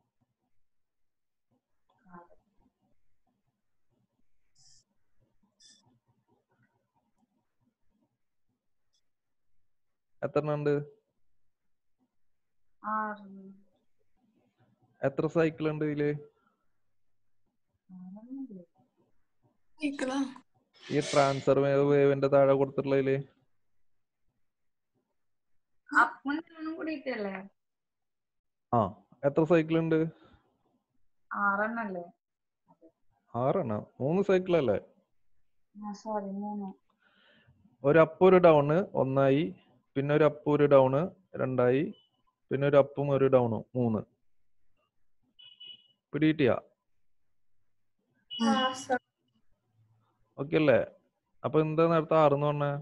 എത്ര ഉണ്ട് ആറ് എത്ര സൈക്കിൾ ഉണ്ട് ഇതില് ആറെണ്ണമില്ലേ? സൈക്കിളാ ഈ ട്രാൻസ്ഫർ വേവിന്റെ താഴെ കൊടുത്തിട്ടുള്ളതില് അപ്പും ഡൗണും കൂടിയിട്ടല്ലേ ആ എത്ര സൈക്കിൾ ഉണ്ട് ആറെണ്ണല്ലേ ആറെണ്ണം മൂന്ന് സൈക്കിൾ അല്ലേ ആ സോറി മൂന്ന് ഒരു അപ്പ് ഒരു ഡൗണ് ഒന്നായി പിന്നെ ഒരു അപ്പ് ഒരു ഡൗണ് രണ്ടായി പിന്നെ ഒരു അപ്പും ഒരു ഡൗണും മൂന്ന് പിടികിട്ടിയ ആ സർ ഓക്കെ അല്ലേ അപ്പൊ എന്താ നേരത്തെ ആറെന്ന് പറഞ്ഞേ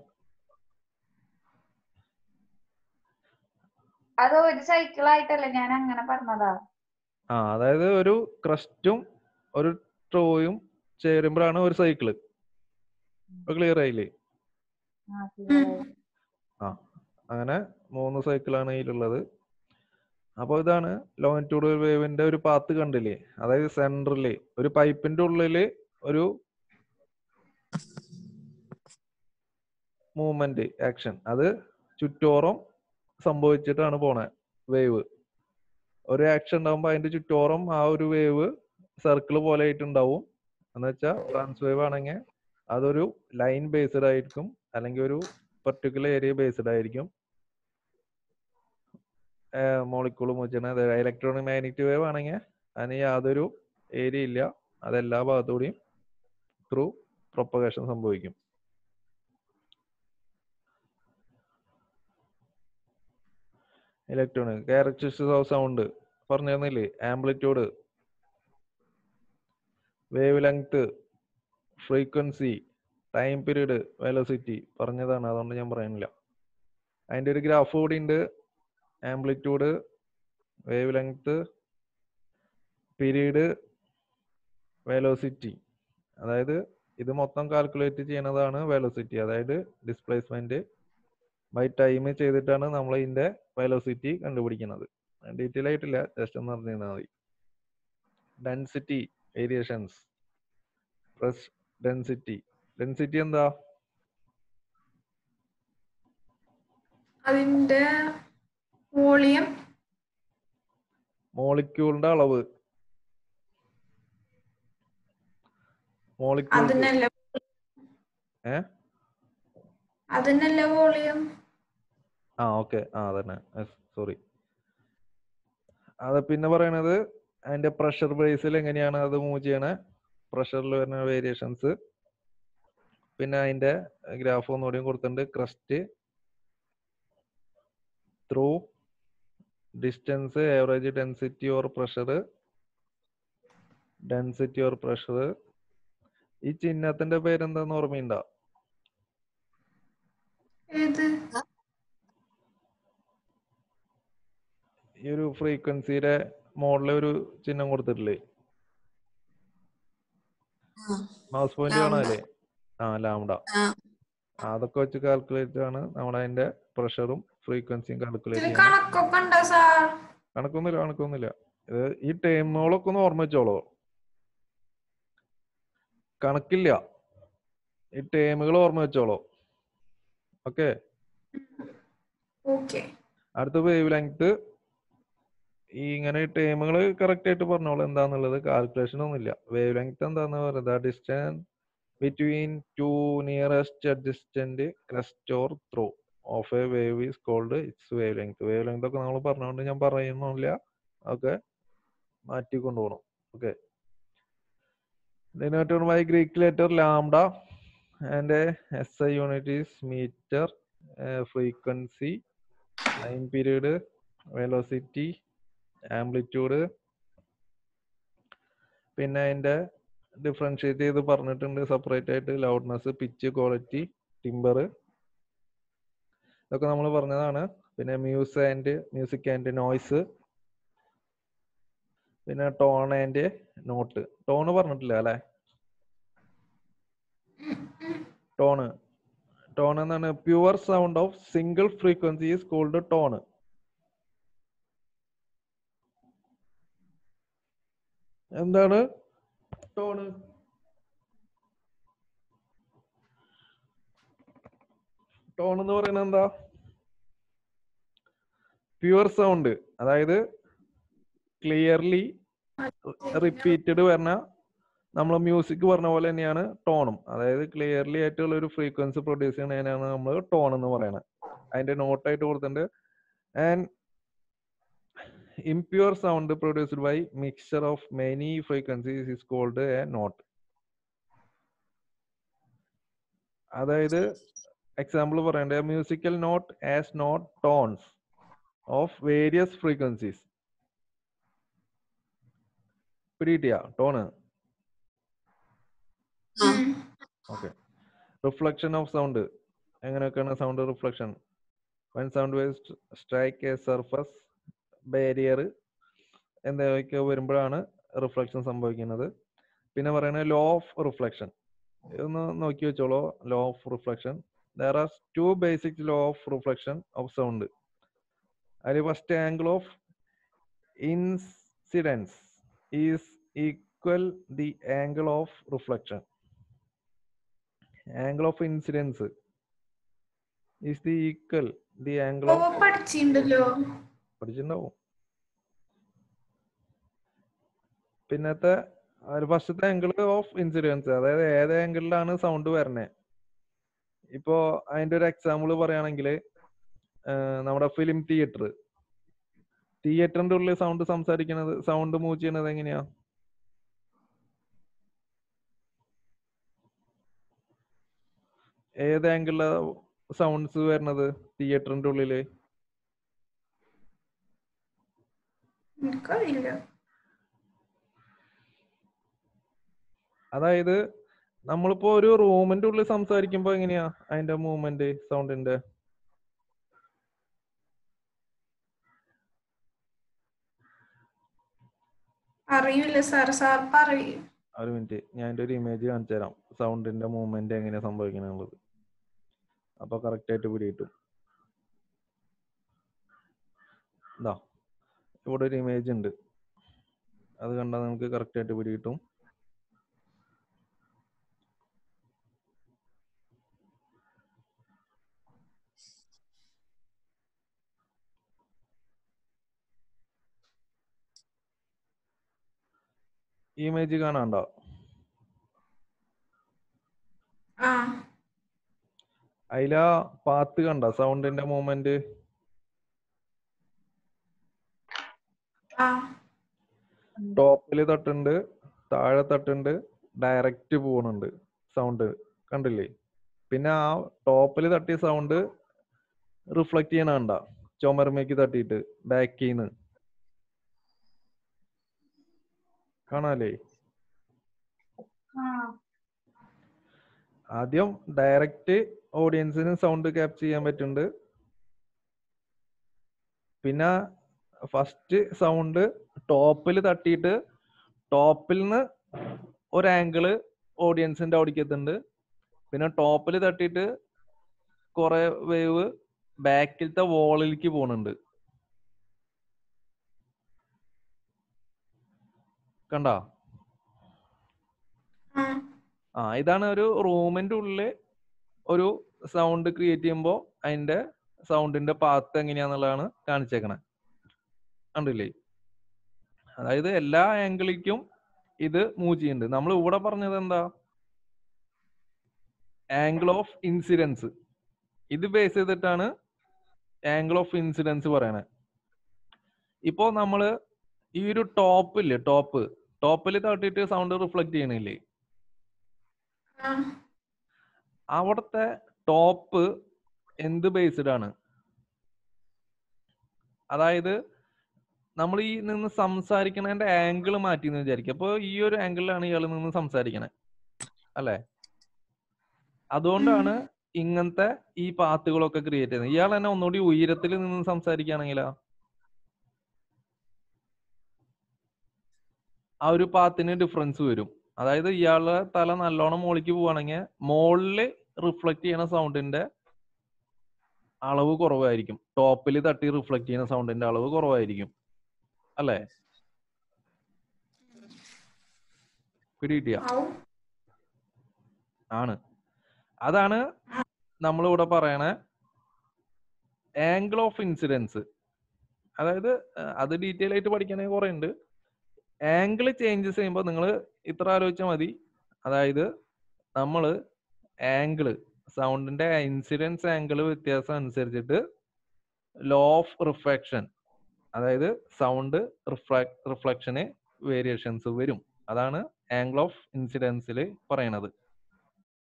അത് ഒരു സൈക്കിൾ ആയിട്ടല്ലേ ഞാൻ അങ്ങനെ പറഞ്ഞതാ ആ അതായത് ഒരു ക്രസ്റ്റും ഒരു ട്രോയും ചേരുമ്പോഴാണ് ഒരു സൈക്കിള് ക്ലിയർ ആയില്ലേ ആ clear ആയി. ആ അങ്ങനെ മൂന്ന് സൈക്കിളാണ് ഇതിലുള്ളത് അപ്പൊ ഇതാണ് ലോങ്ങിറ്റ്യൂഡ് വേവിന്റെ ഒരു പാത്ത് കണ്ടില്ലേ അതായത് സെൻട്രല് ഒരു പൈപ്പിന്റെ ഉള്ളില് ഒരു മൂവ്മെന്റ് ആക്ഷൻ അത് ചുറ്റോറം സംഭവിച്ചിട്ടാണ് പോണെ വേവ് ഒരു ആക്ഷൻ ഉണ്ടാകുമ്പോൾ അതിന്റെ ചുറ്റോറം ആ ഒരു വേവ് സർക്കിൾ പോലെ ആയിട്ടുണ്ടാവും എന്ന് വെച്ചാൽ ട്രാൻസ് വേവ് ആണെങ്കിൽ അതൊരു ലൈൻ ബേസ്ഡ് ആയിരിക്കും അല്ലെങ്കിൽ ഒരു പർട്ടിക്കുലർ ഏരിയ ബേസ്ഡ് ആയിരിക്കും മോളിക്കൂൾ വെച്ചാണ് ഇലക്ട്രോണിക് മാഗ്നറ്റിക് വേവ് ആണെങ്കിൽ അതിന് യാതൊരു ഏരിയ ഇല്ല അത് എല്ലാ ഭാഗത്തുകൂടിയും ത്രൂ പ്രൊപ്പഗേഷൻ സംഭവിക്കും ഇലക്ട്രോണിക് ക്യാരക്ടറിസ്റ്റിക്സ് ഓഫ് സൗണ്ട് പറഞ്ഞു തന്നില്ലേ amplitude wave length frequency time period velocity പറഞ്ഞതാണ് അതുകൊണ്ട് ഞാൻ പറയുന്നില്ല അതിന്റെ ഒരു ഗ്രാഫ് കൂടി ഉണ്ട് amplitude wave length period velocity അതായത് ഇത് മൊത്തം കാൽക്കുലേറ്റ് ചെയ്യുന്നതാണ് വെലോസിറ്റി അതായത് ഡിസ്പ്ലേസ്മെന്റ് ബൈ ടൈം ചെയ്തിട്ടാണ് നമ്മൾ ഇതിന്റെ വെലോസിറ്റി കണ്ടുപിടിക്കുന്നത് ഡീറ്റെയിൽ ആയിട്ടില്ല ജസ്റ്റ് ഒന്ന് അറിഞ്ഞാൽ മതി density variations plus density density എന്താ അതിന്റെ വോളിയം മോളിക്യൂളിന്റെ അളവ് മോളിക്യൂൾ അതിനല്ല ഏ അതിനല്ല വോളിയം ആ ഓക്കെ ആ അതന്നെ സോറി അത് പിന്നെ പറയണത് അതിന്റെ പ്രഷർ ബേസിൽ എങ്ങനെയാണ് അത് മൂവ് ചെയ്യണേ പ്രഷറിൽ വരുന്ന വേരിയേഷൻസ് പിന്നെ അതിന്റെ ഗ്രാഫ് ഒന്നുകൂടിയും കൊടുത്തിട്ടുണ്ട് crest trough distance average density or pressure density or pressure ഈ ചിഹ്നത്തിന്റെ പേരെന്താന്ന് ഓർമ്മയുണ്ടോ ഏത് ഈ ഒരു ഫ്രീക്വൻസിയുടെ മോഡലിൽ ഒരു ചിഹ്നം കൊടുത്തിട്ടില്ലേ ആ. Mouse point lambda. കാണാല്ലേ ആ ലാംഡ ആ. അതൊക്കെ വെച്ച് കാൽക്കുലേറ്റ് ആണ് നമ്മൾ അതിന്റെ പ്രഷറും ഫ്രീക്വൻസിയും കാൽക്കുലേറ്റ് ഇതിൽ ചെയ്യുന്നത് കണക്കൊക്കെ ഉണ്ടോ സാർ കണക്കൊന്നുമില്ല കണക്കൊന്നുമില്ല ഇത് ഈ ടേമുകളൊക്കെ ഒന്ന് ഓർമ്മ വെച്ചോളൂ കണക്കില്ല ഈ ടേമുകൾ ഓർമ്മ വെച്ചോളൂ ഓക്കെ ഓക്കെ അടുത്ത വേവ് ലെങ്ത് ഈ ഇങ്ങനെ ടേമുകൾ കറക്റ്റ് ആയിട്ട് പറഞ്ഞോളൂ എന്താന്നുള്ളത് കാൽക്കുലേഷൻ ഒന്നുമില്ല വേവ് ലെങ്ത് എന്താന്ന് പറയുന്നത് distance between two nearest adjacent crest or trough of a wave is called its wave length wave length ഒക്കെ നമ്മൾ പറഞ്ഞുകൊണ്ട് ഞാൻ പറയുന്നില്ല ഒക്കെ മാറ്റി കൊണ്ടുപോകണം okay denoted by Greek letter lambda and a SI unit is meter, uh, frequency, time period, velocity, amplitude. പിന്നെ അതിന്റെ ഡിഫറൻഷിയേറ്റ് ചെയ്ത് പറഞ്ഞിട്ടുണ്ട് സെപ്പറേറ്റ് ആയിട്ട് ലൗഡ്നെസ് പിച്ച് ക്വാളിറ്റി ടിമ്പർ ഇതൊക്കെ നമ്മൾ പറഞ്ഞതാണ് പിന്നെ muse and music and noise പിന്നെ ടോൺ ആൻഡ് നോട്ട് ടോണ് പറഞ്ഞിട്ടില്ല അല്ലെ ടോണ് ടോൺ എന്നാണ് pure sound of single frequency is called tone എന്താണ് ടോണ് ടോൺ എന്ന് പറയുന്നത് എന്താ പ്യുവർ സൗണ്ട് അതായത് ക്ലിയർലി റിപ്പീറ്റഡ് പറഞ്ഞ നമ്മൾ മ്യൂസിക് പറഞ്ഞ പോലെ തന്നെയാണ് ടോണും അതായത് ക്ലിയർലി ആയിട്ടുള്ള ഒരു ഫ്രീക്വൻസി പ്രൊഡ്യൂസ് ചെയ്യുന്നതിനാണ് നമ്മൾ ടോൺ എന്ന് പറയുന്നത് അതിന്റെ നോട്ടായിട്ട് കൊടുത്തിട്ടുണ്ട് and impure sound produced by mixture of many frequencies is called a note അതായത് എക്സാമ്പിൾ പറയണ്ടേ musical note as note tones of various frequencies പിടികിട്ടിയ tone okay reflection of sound എങ്ങനെയൊക്കെയാണ് sound reflection when sound waves strike a surface barrier എന്തൊക്കെ വരുമ്പോഴാണ് reflection സംഭവിക്കുന്നത് പിന്നെ പറയുന്നത് law of reflection ഇതൊന്ന് നോക്കി വെച്ചോളൂ law of reflection there are two basic law of reflection of sound അതിൽ first angle of incidence is equal the angle of reflection angle of incidence is the equal the angle uh of പഠിച്ചിട്ടുണ്ടല്ലോ പഠിച്ചിട്ടുണ്ടാവും പിന്നത്തെ ഒരു ഫസ്റ്റത്തെ angle of incidents അതായത് ഏത് ആംഗിളിലാണ് sound വരണേ ഇപ്പോ അതിന്റെ ഒരു എക്സാമ്പിൾ പറയുകയാണെങ്കിൽ നമ്മുടെ ഫിലിം തിയേറ്റർ തിയേറ്ററിന്റെ ഉള്ളിൽ സൗണ്ട് സംസാരിക്കുന്നത് സൗണ്ട് മൂവ് ചെയ്യണത് എങ്ങനെയാ ഏത് ആംഗിളിലാ സൗണ്ട്സ് വരുന്നത് തിയേറ്ററിന്റെ ഉള്ളില് എനിക്കറിയില്ല അതായത് നമ്മളിപ്പോ ഒരു റൂമിന്റെ ഉള്ളിൽ സംസാരിക്കുമ്പോ എങ്ങനെയാ അതിന്റെ മൂവ്മെന്റ് സൗണ്ടിന്റെ അറിയില്ല സാർ സാർ പറയും ഒരു മിനിറ്റ് ഞാൻ അതിന്റെ ഒരു ഇമേജ് കാണിച്ചു തരാം സൗണ്ടിന്റെ മൂവ്മെന്റ് എങ്ങനെയാ സംഭവിക്കണുള്ളത് അപ്പൊ കറക്റ്റ് ആയിട്ട് പിടികിട്ടും ഇതാ ഇവിടെ ഒരു ഇമേജ് ഉണ്ട് അത് കണ്ടാൽ നമുക്ക് കറക്റ്റ് ആയിട്ട് പിടികിട്ടും ഈ ഇമേജ് കാണാണ്ടോ ആ അതിലാ പാത്ത് കണ്ട സൗണ്ടിന്റെ മൂവ്മെന്റ് ആ ടോപ്പിൽ തട്ടുണ്ട് താഴെ തട്ടുണ്ട് ഡയറക്റ്റ് പോണുണ്ട് സൗണ്ട് കണ്ടില്ലേ പിന്നെ ആ ടോപ്പിൽ തട്ടിയ സൗണ്ട് റിഫ്ലക്ട് ചെയ്യണ കണ്ട ചുമരുമേക്ക് തട്ടിയിട്ട് ബാക്കിന്ന് കാണാലേ ആ ആദ്യം ഡയറക്റ്റ് ഓഡിയൻസിന് സൗണ്ട് ക്യാപ്ചർ ചെയ്യാൻ പറ്റുന്നുണ്ട് പിന്നെ ഫസ്റ്റ് സൗണ്ട് ടോപ്പിൽ തട്ടിയിട്ട് ടോപ്പിൽ നിന്ന് ഒരു ആംഗിള് ഓഡിയൻസിന്റെ അവിടേക്ക് എത്തുന്നുണ്ട് പിന്നെ ടോപ്പിൽ തട്ടിയിട്ട് കുറെ വേവ് ബാക്കിലത്തെ വോളിലേക്ക് പോകുന്നുണ്ട് കണ്ടാ ആ ആ ഇതാണ് ഒരു റൂമിന്റെ ഉള്ളില് ഒരു സൗണ്ട് ക്രിയേറ്റ് ചെയ്യുമ്പോൾ അതിന്റെ സൗണ്ടിന്റെ പാത്ത് എങ്ങനെയാന്നുള്ളതാണ് കാണിച്ചേക്കണേ കണ്ടില്ലേ അതായത് എല്ലാ ആംഗിളിലേക്കും ഇത് മൂവ് ചെയ്യുന്നുണ്ട് നമ്മൾ ഇവിടെ പറഞ്ഞത് എന്താ ആംഗിൾ ഓഫ് ഇൻസിഡൻസ് ഇത് ബേസ് ചെയ്തിട്ടാണ് ആംഗിൾ ഓഫ് ഇൻസിഡൻസ് പറയണേ ഇപ്പോ നമ്മള് ഈ ഒരു ടോപ്പ് ഇല്ലേ ടോപ്പ് ടോപ്പിൽ തട്ടിയിട്ട് സൗണ്ട് റിഫ്ലക്ട് ചെയ്യണില്ലേ ആ അവിടുത്തെ ടോപ്പ് എന്ത് ബേസ്ഡ് ആണ് അതായത് നമ്മൾ ഈ നിന്ന് സംസാരിക്കണതിന്റെ ആംഗിൾ മാറ്റി എന്ന് വിചാരിക്കുക അപ്പോൾ ഈ ഒരു ആംഗിളിലാണ് ഇയാൾ നിന്ന് സംസാരിക്കണേ അല്ലെ അതുകൊണ്ടാണ് ഇങ്ങനത്തെ ഈ പാത്തുകളൊക്കെ ക്രിയേറ്റ് ചെയ്യുന്നത് ഇയാൾ തന്നെ ഒന്നുകൂടി ഉയരത്തിൽ നിന്ന് സംസാരിക്കുകയാണെങ്കിലോ ആ ഒരു പാത്തിന് ഡിഫറൻസ് വരും അതായത് ഇയാളുടെ തല നല്ലോണം മുകളിലേക്ക് പോവാണെങ്കിൽ മുകളില് റിഫ്ലക്ട് ചെയ്യണ സൗണ്ടിന്റെ അളവ് കുറവായിരിക്കും ടോപ്പിൽ തട്ടി റിഫ്ലക്ട് ചെയ്യുന്ന സൗണ്ടിന്റെ അളവ് കുറവായിരിക്കും അല്ലേ പിടികിട്ടിയ ആവും ആണ് അതാണ് നമ്മളിവിടെ പറയണ ആംഗിൾ ഓഫ് ഇൻസിഡൻസ് അതായത് അഹ് അത് ഡീറ്റെയിൽ ആയിട്ട് പഠിക്കണമെങ്കിൽ കുറെ ഉണ്ട് ആംഗിൾ ചേഞ്ചസ് ചെയ്യുമ്പോൾ നിങ്ങൾ ഇത്ര ആലോചിച്ചാൽ മതി അതായത് നമ്മൾ ആംഗിള് സൗണ്ടിന്റെ ഇൻസിഡൻസ് ആംഗിൾ വ്യത്യാസം അനുസരിച്ചിട്ട് ലോ ഓഫ് റിഫ്ലക്ഷൻ അതായത് സൗണ്ട് റിഫ്ലക്ഷന് വേരിയേഷൻസ് വരും അതാണ് ആംഗിൾ ഓഫ് ഇൻസിഡൻസിൽ പറയണത്